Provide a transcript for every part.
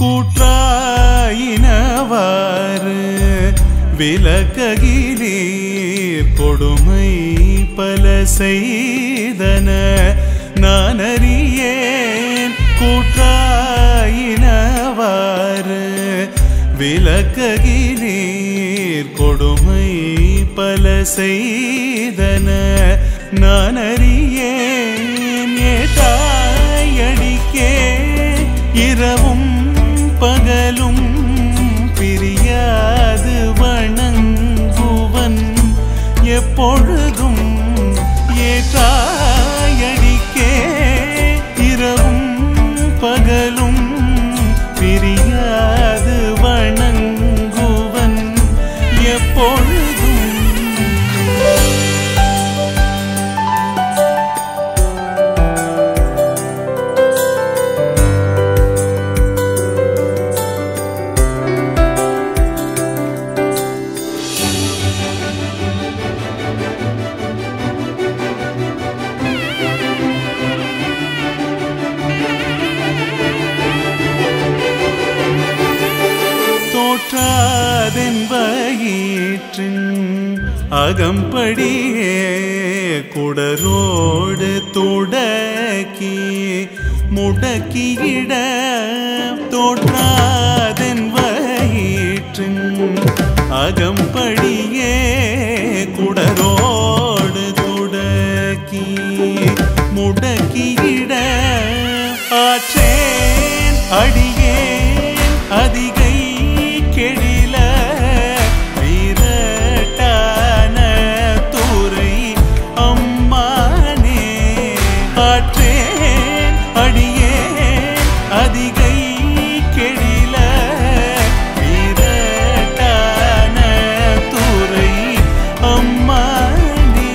கூற்றாயினவாறு விலக்ககிலீர் கொடுமை பல செய்தன நான் அறியேன் கூற்றாயினவாறு விலக்ககிலீர் கொடுமை பல செய்தன நான் அறியேன் ஏதாயடிக்கே இரவும் பகலும் பிரியாது வணங்குவன் எப்பொழுதும் ஏதாயடிக்கே இரவும் பகலும் பிரியாது வணங்குவன் எப்பொழுதும் தோற்றாதென் வயிற்றின் அகம்படியே குடரோடு துடக்கி முடக்கியிட தோற்றாதென் வயிற்றின் அகம்படியே குடரோடு துடக்கி முடக்கியிட ஆற்றேன் அடியேன் அதிகை கெடில வீரட்டான துறை அம்மானே ஆற்றேன் அடியேன் அதிகை கெடில வீரட்டான துறை அம்மானே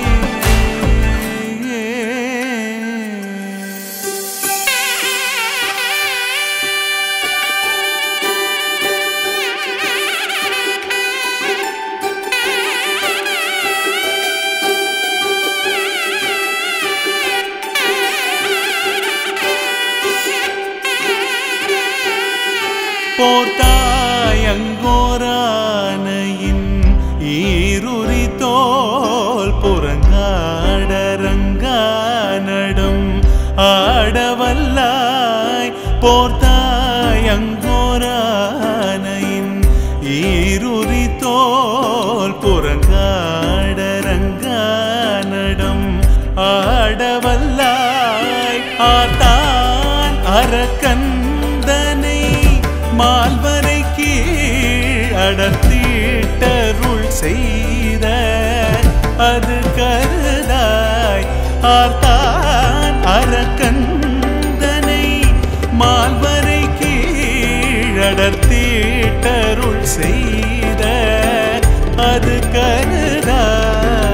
போர்த்தாயங்கோரானையின் ஈருரி தோல் புறங்காடரங்கானடம் ஆடவல்லாய் போர்த்தாயங்கோரானையின் ஈருரி தோல் புறங்காடரங்கானடம் ஆடவல்லாய் ஆத்தான் அரக்கந்தனை மால்வரை கீழ் அடர்த்தீட்டருள் செய்த அது கருதாய் ஆர்த்தான் அரக்கந்தனை மால்வரை கீழ் அடர்த்தீட்டருள் செய்த அது கருதாய்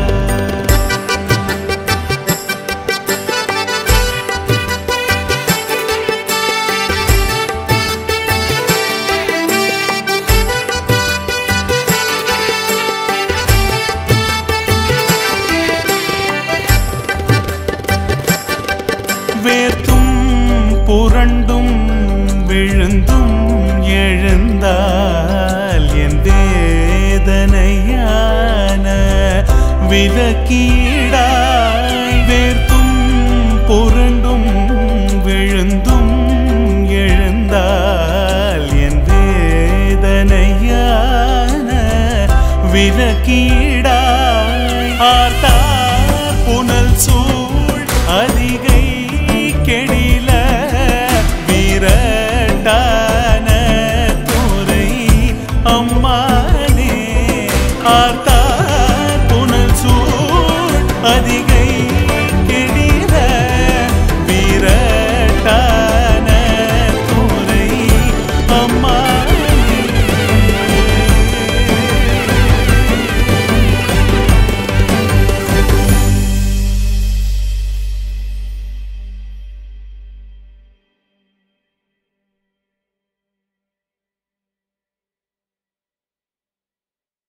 வேர்த்தும் புரண்டும் விழுந்தும் எழுந்தால் என் வேதனையான விலக்கீடாய் வேர்த்தும் புரண்டும் விழுந்தும் எழுந்தால் என் வேதனையான விலக்கீடாய் ஆர்த்தார் புனல் சூழ் அதிகை கெடில வீரட்டான துறை அம்மானே ஆர்த்தார் புனல் சூழ் அதிகை